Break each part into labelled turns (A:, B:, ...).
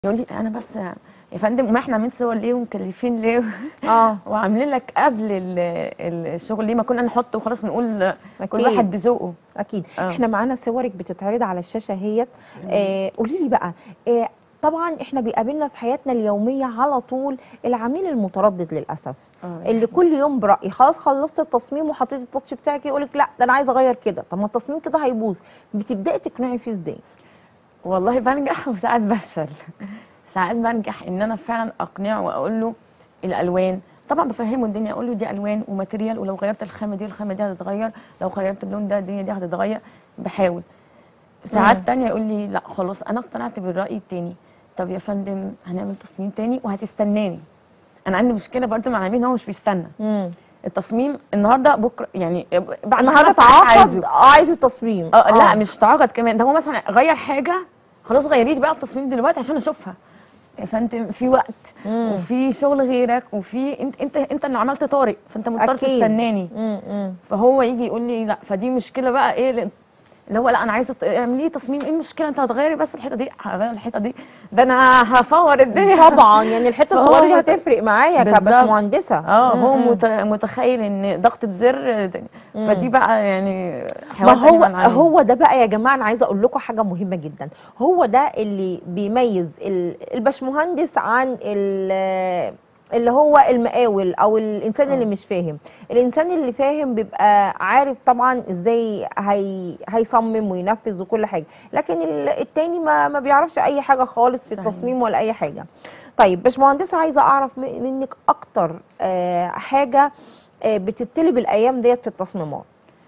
A: يقول لي انا بس يا فندم ما احنا عاملين صور ليه ومكلفين ليه
B: اه
A: وعاملين لك قبل ال- ال- الشغل ليه ما كنا نحط وخلاص نقول كل
B: أكيد.
A: واحد بذوقه
B: اكيد
A: آه.
B: احنا معانا صورك بتتعرض على الشاشه اهيت آه قولي لي بقى آه طبعا احنا بيقابلنا في حياتنا اليوميه على طول العميل المتردد للاسف
A: آه.
B: اللي كل يوم براي خلاص خلصت التصميم وحطيت التاتش بتاعك يقول لك لا ده انا عايز اغير كده طب ما التصميم كده هيبوظ بتبداي تقنعي فيه ازاي
A: والله بنجح وساعات بفشل ساعات بنجح ان انا فعلا اقنعه واقول له الالوان طبعا بفهمه الدنيا اقول له دي الوان وماتيريال ولو غيرت الخامه دي الخامه دي هتتغير لو غيرت اللون ده الدنيا دي هتتغير بحاول ساعات
B: مم.
A: تانية يقول لي لا خلاص انا اقتنعت بالراي التاني طب يا فندم هنعمل تصميم تاني وهتستناني انا عندي مشكله برضه مع العميل ان هو مش بيستنى
B: امم
A: التصميم النهارده بكره يعني بعد
B: النهارده
A: خمس ساعات
B: تعاقد
A: عايزه.
B: اه عايز التصميم
A: اه لا مش تعاقد كمان ده هو مثلا غير حاجه خلاص غيري لي بقى التصميم دلوقتي عشان اشوفها يا فانت في وقت
B: مم.
A: وفي شغل غيرك وفي انت انت انت اللي عملت طارق فانت مضطر
B: أكيد.
A: تستناني
B: امم
A: فهو يجي يقول لي لا فدي مشكله بقى ايه اللي اللي هو لا انا عايزه ت- اعملي تصميم ايه المشكله انت هتغيري بس الحته دي هغير الحته دي ده انا هفور الدنيا
B: طبعا يعني الحته
A: فهو
B: الصغيره دي
A: مت-
B: هتفرق معايا
A: بالظبط.
B: كباشمهندسه
A: اه هو
B: مم.
A: مت- متخيل ان ضغطه زر فدي بقى يعني
B: ما
A: حوار تاني
B: هو
A: مع العميل.
B: هو ده بقى يا جماعه انا عايزه اقول لكم حاجه مهمه جدا هو ده اللي بيميز ال- الباشمهندس عن ال- اللي هو المقاول او الانسان اللي مش فاهم الانسان اللي فاهم بيبقى عارف طبعا ازاي هي هيصمم وينفذ وكل حاجه لكن ال- التاني ما ما بيعرفش اي حاجه خالص في
A: صحيح.
B: التصميم ولا اي حاجه طيب باشمهندسه عايزه اعرف م- منك اكتر آه، حاجه آه، بتطلب الايام ديت في التصميمات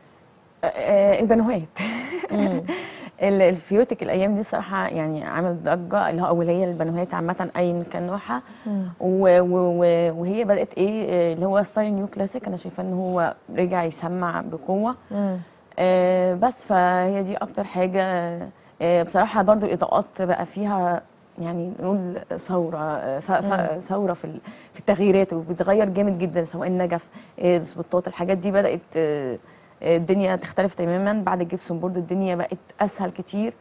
A: آه، البنوهات ال- الفيوتك الايام دي صراحه يعني عملت ضجه اللي هو او اللي هي البنوهات عامه ايا كان نوعها و- و- و- وهي بدات ايه آه، اللي هو ستايل نيو كلاسيك انا شايفه ان هو رجع يسمع بقوه آه، بس فهي دي اكتر حاجه آه، بصراحه برضو الاضاءات بقى فيها يعني نقول ثوره آه، ث- ث- ثوره في ال- في التغييرات وبتغير جامد جدا سواء النجف آه، السبوتات الحاجات دي بدات آه، آه، الدنيا تختلف تماما بعد الجبسون بورد الدنيا بقت اسهل كتير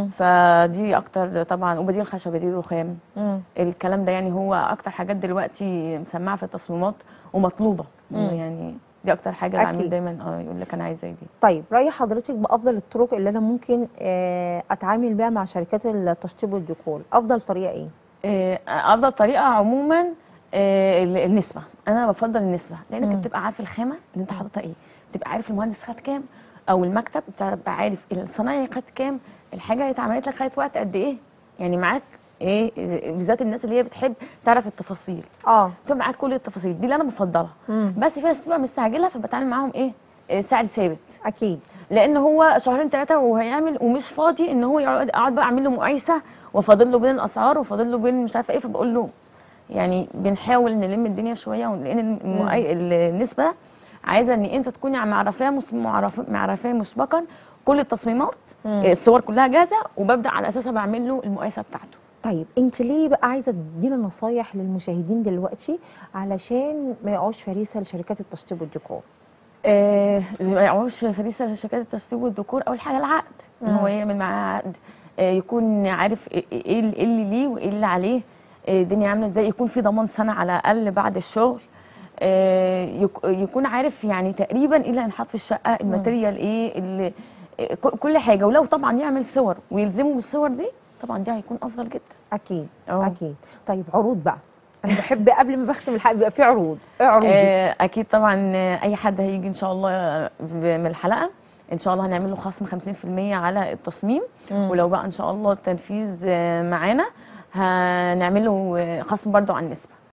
A: فدي اكتر طبعا وبديل خشب بديل رخام الكلام ده يعني هو اكتر حاجات دلوقتي مسمعه في التصميمات ومطلوبه يعني دي اكتر حاجه العميل
B: أكيد.
A: دايما اه يقول لك انا عايزه زي دي
B: طيب رأي حضرتك بأفضل الطرق اللي أنا ممكن آه، أتعامل بيها مع شركات التشطيب والديكور أفضل طريقة إيه؟
A: آه، افضل طريقه عموما آه، ال- النسبه انا بفضل النسبه لانك بتبقى عارف الخامه اللي انت حاططها ايه بتبقى عارف المهندس خد كام او المكتب بتبقى عارف الصنايعي خد كام الحاجه اللي اتعملت لك خدت وقت قد ايه يعني معاك ايه آه، بالذات الناس اللي هي بتحب تعرف التفاصيل
B: آه
A: تبقى معاك كل التفاصيل دي اللي انا بفضلها
B: مم.
A: بس في ناس بتبقى مستعجله فبتعامل معاهم ايه آه، سعر ثابت
B: أكيد
A: لان هو شهرين ثلاثه وهيعمل ومش فاضي ان هو يقعد اقعد بقى اعمل له مقايسه وفاضل له بين الاسعار وفاضل له بين مش عارفه ايه فبقول له يعني بنحاول نلم الدنيا شويه لان المقاي... النسبه عايزه ان انت تكوني معرفاه مس... معرف... معرفاه مسبقا كل التصميمات الصور كلها جاهزه وببدا على اساسها بعمل له المقايسه بتاعته
B: طيب أنت ليه بقى عايزة تدينا نصايح للمشاهدين دلوقتي علشان ما يقعوش فريسة لشركات التشطيب والديكور؟
A: آه، اللي ما يقعوش فريسه شركات التشطيب والديكور اول حاجه العقد ان هو يعمل معاه عقد آه، يكون عارف ايه إيه اللي إيه اللي ليه وايه اللي عليه آه، الدنيا عامله ازاي يكون في ضمان سنه على الاقل بعد الشغل آه، يك- يكون عارف يعني تقريبا ايه اللي هينحط في الشقه الماتيريال ايه اللي آه، ك- كل حاجه ولو طبعا يعمل صور ويلزمه بالصور دي طبعا دي هيكون افضل جدا
B: أكيد
A: أه.
B: أكيد طيب عروض بقى أنا بحب قبل ما بختم الحلقة بيبقى في عروض إيه عروض دي؟
A: آه، اكيد طبعا آه، اي حد هيجي ان شاء الله آه، ب- من الحلقه ان شاء الله هنعمل له خصم 50% على التصميم ولو بقى ان شاء الله التنفيذ آه، معانا هنعمل له آه، خصم برضو على النسبه